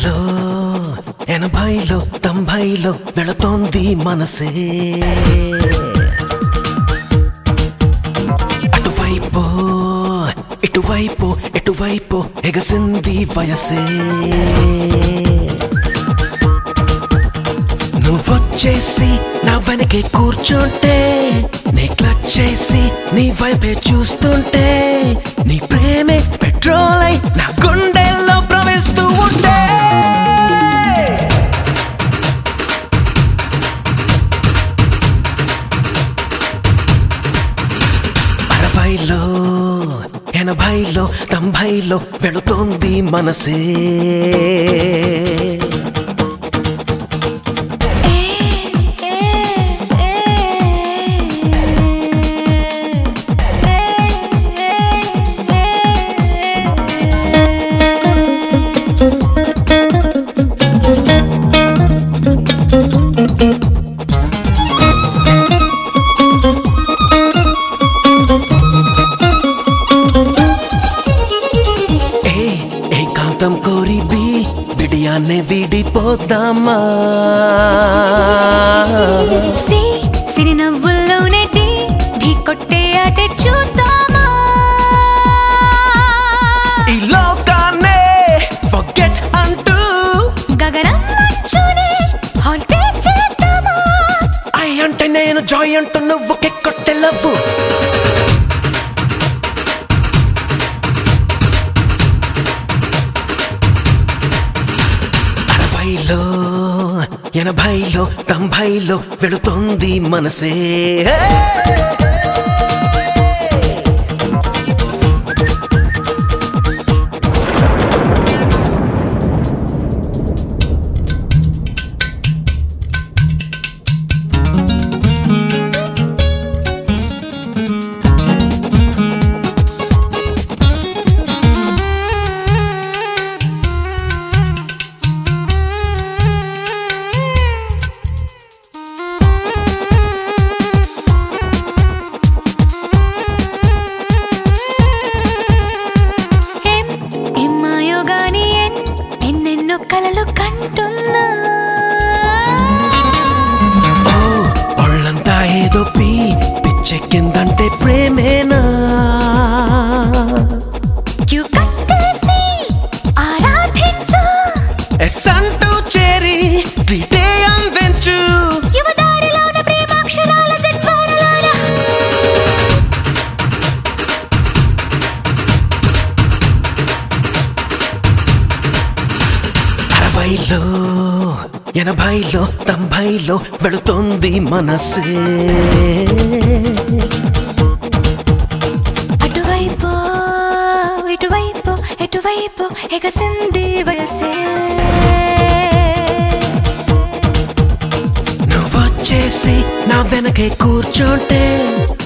అరవైలో ఎనభైలో తొంభైలో వెళుతోంది మనసే అటువైపు ఇటువైపు ఎటువైపు ఎగసింది వయసే నువ్వొచ్చేసి నా వెనకే కూర్చుంటే నీ క్లచ్ చేసి నీ వైపే చూస్తుంటే నీ ప్రేమే పెట్రోల్ అయి నా గుండెల్లో ప్రవేశిస్తూ ఉంటే అరవైలో ఎనభైలో తొంభైలో వెళుతోంది మనసే ఏ ఏకాంతం కోరి బి బిడియాన్నే విడిపోతామా సి సిరి నవ్వుల్లోనే ఢీ ఢీ కొట్టే ఆటే చూద్దామా ఈ లోకాన్నే ఫర్గెట్ అంటూ గగనం మంచునే హాల్టే చేద్దామా ఐ అంటే నేను జాయ్ అంటూ నువ్వు కెక్కొట్టే లవ్వు అరవైలో ఎనభైలో తొంభైలో వెళుతోంది మనసే ఏం ఏం మాయో గాని ఎన్ ఎన్నెన్నో కలలు కంటున్నా ఓ ఒళ్ళంతా ఏదో పీ పిచ్చెక్కిందంటే ప్రేమేనా క్యూ కట్టేసి ఆరాధించు ఎస్ అంటూ చేరి ట్రీటే అందించు యువదారిలోన ప్రేమాక్షరాల జన్మాలలోన అరవైలో ఎనభైలో తొంభైలో వెళుతోంది మనసే అటువైపు ఇటువైపు ఎటువైపు ఎగసింది వయసే నువ్వొచ్చేసి నా వెనకే కూర్చుంటే